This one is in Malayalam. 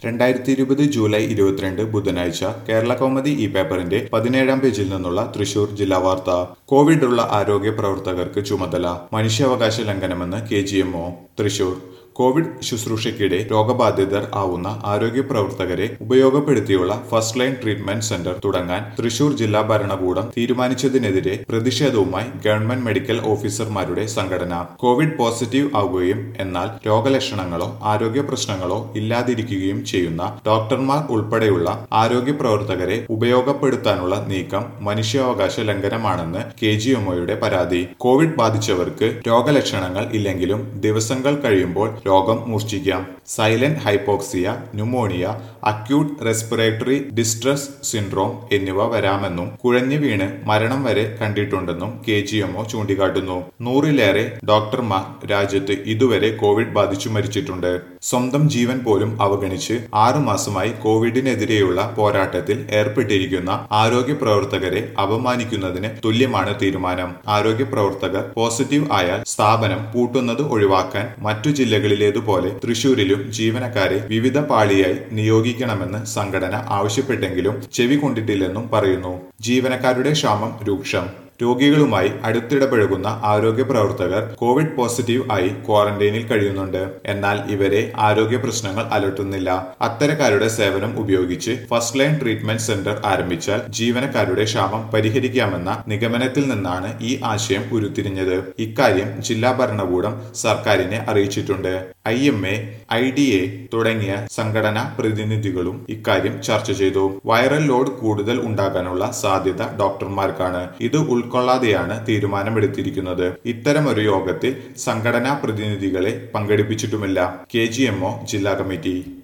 രണ്ടായിരത്തി ഇരുപത് ജൂലൈ ഇരുപത്തിരണ്ട് ബുധനാഴ്ച കേരള കൗമുദി ഈ പേപ്പറിന്റെ പതിനേഴാം പേജിൽ നിന്നുള്ള തൃശൂർ ജില്ലാ വാർത്ത കോവിഡ് ഉള്ള ആരോഗ്യ പ്രവർത്തകർക്ക് ചുമതല മനുഷ്യാവകാശ ലംഘനമെന്ന് K G M O Thrissur Covid ശുശ്രൂഷയ്ക്കിടെ രോഗബാധിതർ ആവുന്ന ആരോഗ്യ പ്രവർത്തകരെ ഉപയോഗപ്പെടുത്തിയുള്ള ഫസ്റ്റ് ലൈൻ ട്രീറ്റ്മെന്റ് സെന്റർ തുടങ്ങാൻ തൃശൂർ ജില്ലാ ഭരണകൂടം തീരുമാനിച്ചതിനെതിരെ പ്രതിഷേധവുമായി ഗവൺമെന്റ് മെഡിക്കൽ ഓഫീസർമാരുടെ സംഘടന കോവിഡ് പോസിറ്റീവ് ആവുകയും എന്നാൽ രോഗലക്ഷണങ്ങളോ ആരോഗ്യ പ്രശ്നങ്ങളോ ഇല്ലാതിരിക്കുകയും ചെയ്യുന്ന ഡോക്ടർമാർ ഉൾപ്പെടെയുള്ള ആരോഗ്യ പ്രവർത്തകരെ ഉപയോഗപ്പെടുത്താനുള്ള നീക്കം മനുഷ്യാവകാശ ലംഘനമാണെന്ന് കെ ജി എംഒയുടെ പരാതി കോവിഡ് ബാധിച്ചവർക്ക് രോഗലക്ഷണങ്ങൾ ഇല്ലെങ്കിലും ദിവസങ്ങൾ കഴിയുമ്പോൾ രോഗം മൂർച്ഛിക്കാം silent hypoxia pneumonia acute respiratory distress syndrome എന്നിവ വരാമെന്നും കുഴഞ്ഞു വീണ് മരണം വരെ കണ്ടിട്ടുണ്ടെന്നും കെ ജി എംഒ ചൂണ്ടിക്കാട്ടുന്നു നൂറിലേറെ ഡോക്ടർമാർ രാജ്യത്ത് ഇതുവരെ കോവിഡ് ബാധിച്ചു മരിച്ചിട്ടുണ്ട് സ്വന്തം ജീവൻ പോലും അവഗണിച്ച് ആറുമാസമായി കോവിഡിനെതിരെയുള്ള പോരാട്ടത്തിൽ ഏർപ്പെട്ടിരിക്കുന്ന ആരോഗ്യ പ്രവർത്തകരെ അപമാനിക്കുന്നതിന് തുല്യമാണ് തീരുമാനം ആരോഗ്യ പ്രവർത്തകർ പോസിറ്റീവ് ആയാൽ സ്ഥാപനം പൂട്ടുന്നത് ഒഴിവാക്കാൻ മറ്റു ജില്ലകളിലേതുപോലെ തൃശൂരിലും ജീവനക്കാരെ വിവിധ പാളിയായി നിയോഗിക്കണമെന്ന് സംഘടന ആവശ്യപ്പെട്ടെങ്കിലും ചെവി കൊണ്ടിട്ടില്ലെന്നും പറയുന്നു ജീവനക്കാരുടെ ക്ഷാമം രൂക്ഷം രോഗികളുമായി അടുത്തിടപഴകുന്ന ആരോഗ്യ പ്രവർത്തകർ കോവിഡ് പോസിറ്റീവ് ആയി ക്വാറന്റൈനിൽ കഴിയുന്നുണ്ട് എന്നാൽ ഇവരെ ആരോഗ്യ പ്രശ്നങ്ങൾ അലട്ടുന്നില്ല അത്തരക്കാരുടെ സേവനം ഉപയോഗിച്ച് ഫസ്റ്റ് ലൈൻ ട്രീറ്റ്മെന്റ് സെന്റർ ആരംഭിച്ചാൽ ജീവനക്കാരുടെ ക്ഷാമം പരിഹരിക്കാമെന്ന നിഗമനത്തിൽ നിന്നാണ് ഈ ആശയം ഉരുത്തിരിഞ്ഞത് ഇക്കാര്യം ജില്ലാ ഭരണകൂടം സർക്കാരിനെ അറിയിച്ചിട്ടുണ്ട് I M A I D A തുടങ്ങിയ സംഘടനാ പ്രതിനിധികളും ഇക്കാര്യം ചർച്ച ചെയ്തു വൈറൽ ലോഡ് കൂടുതൽ ഉണ്ടാകാനുള്ള സാധ്യത ഡോക്ടർമാർക്കാണ് ഇത് ഉൾക്കൊള്ളാതെയാണ് തീരുമാനമെടുത്തിരിക്കുന്നത് ഇത്തരമൊരു യോഗത്തിൽ സംഘടനാ പ്രതിനിധികളെ പങ്കെടുപ്പിച്ചിട്ടുമില്ല കെ ജില്ലാ കമ്മിറ്റി